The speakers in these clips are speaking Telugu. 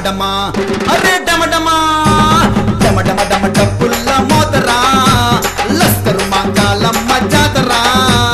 డమడమా అరే డమడమా డమడమ డమ డప్పుల్ల మోతరా లస్కరు మా కాలమ్మ జాతరా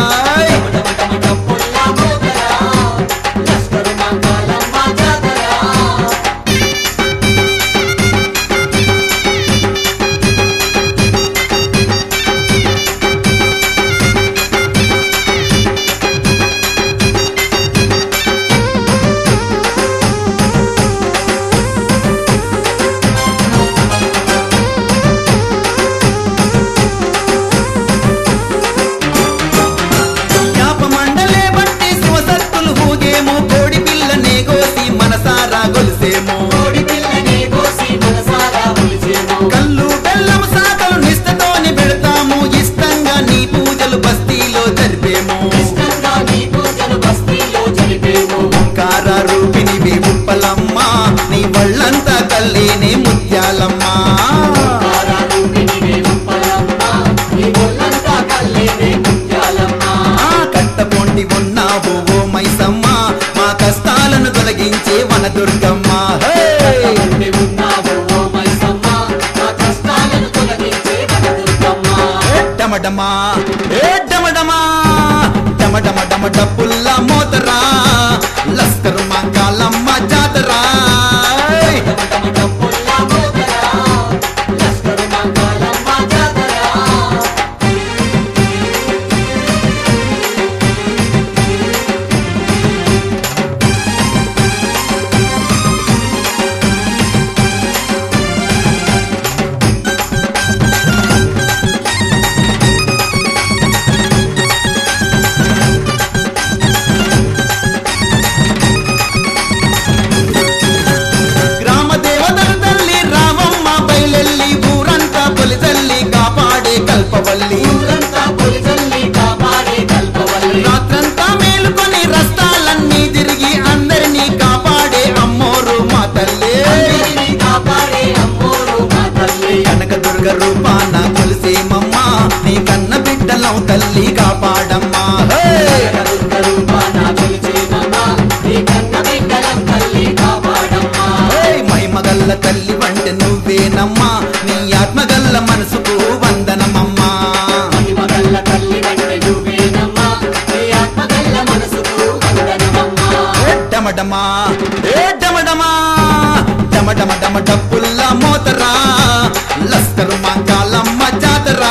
యాప మండలే బట్టి శివసత్తులు ఊగేమో కోడి పిల్లనే గోసి మనసారా గొలిసేమో కళ్ళు బెల్లం సాకలు నిష్టతోని పెడతాము ఇష్టంగా నీ పూజలు బస్తీలో జరిపేమో ఓంకార రూపిణి ఉప్పలమ్మ నీ వళ్ళంతా కల్లేనే ముత్యాలమ్మ ఆ కట్టపొండి ఉన్నావు ఓ మైసమ్మ మా కష్టాలను తొలగించే వన దుర్గమ్మ హే! డమడమా ఏ డమడమా డమడమ డమ డప్పుల్ల మోతరా లస్కరు మా కాలమ్మ జాతరా గ్రామ దేవతల తల్లి రామమ్మ బయలెల్లి ఊరంతా పొలి తల్లి కాపాడే కల్పవల్లి రాత్రంతా మేలుకొని రస్తాలన్నీ తిరిగి అందరినీ కాపాడే అమ్మోరు మా తల్లి కనక దుర్గ రూపాన కొలిసేమమ్మ నీ కన్న బిడ్డలం తల్లి కాపాడమ్మా హే! హే! మహిమగల్ల తల్లి వంట నువ్వేనమ్మా నీ ఆత్మగల్ల మనసుకు వందనమమ్మా ఏ డమడమా ఏ డమడమా డమడమ డమ డప్పుల్ల మోతరా లస్కరు మా కాలమ్మ జాతరా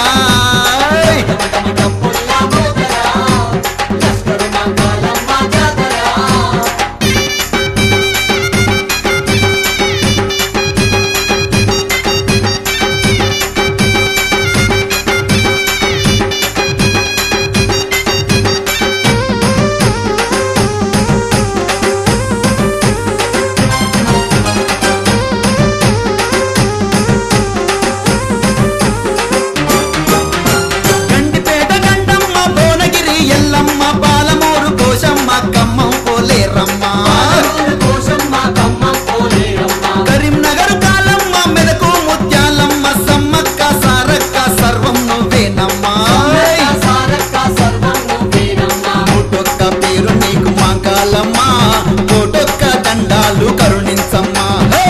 గండిపేట గండమ్మ భువనగిరి ఎల్లమ్మ పాలమూరు కోశమ్మ కమ్మం పోలేరమ్మ కరీంనగర్ కాలమ్మ మెదకు ముత్యాలమ్మ సమ్మక్క సారక్క సర్వం నువ్వేనమ్మా కోటొక్క పేరు నీకు మాంకాలమ్మ కోటొక్క దండాలు కరుణించమ్మా హే!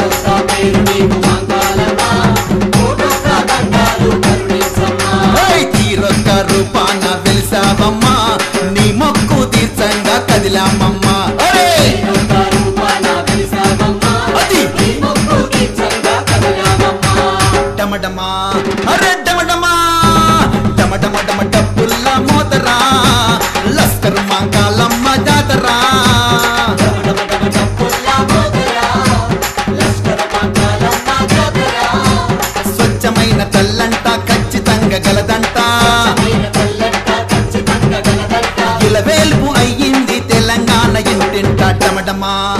హే! తీరొక్క రూపాన వెలిసావమ్మా నీ మొక్కు తీర్చంగా కదిలామమ్మా హే! అది డమడమా అరే డమడమా డమడమ డమ డప్పుల్ల మోతరా లస్కర్ మాంకాలమ్మ జాతరా స్వచ్ఛమైన తల్లంట ఖచ్చితంగా గలదంట ఇలవేల్పు అయ్యింది తెలంగాణ ఇంటింట డమడమా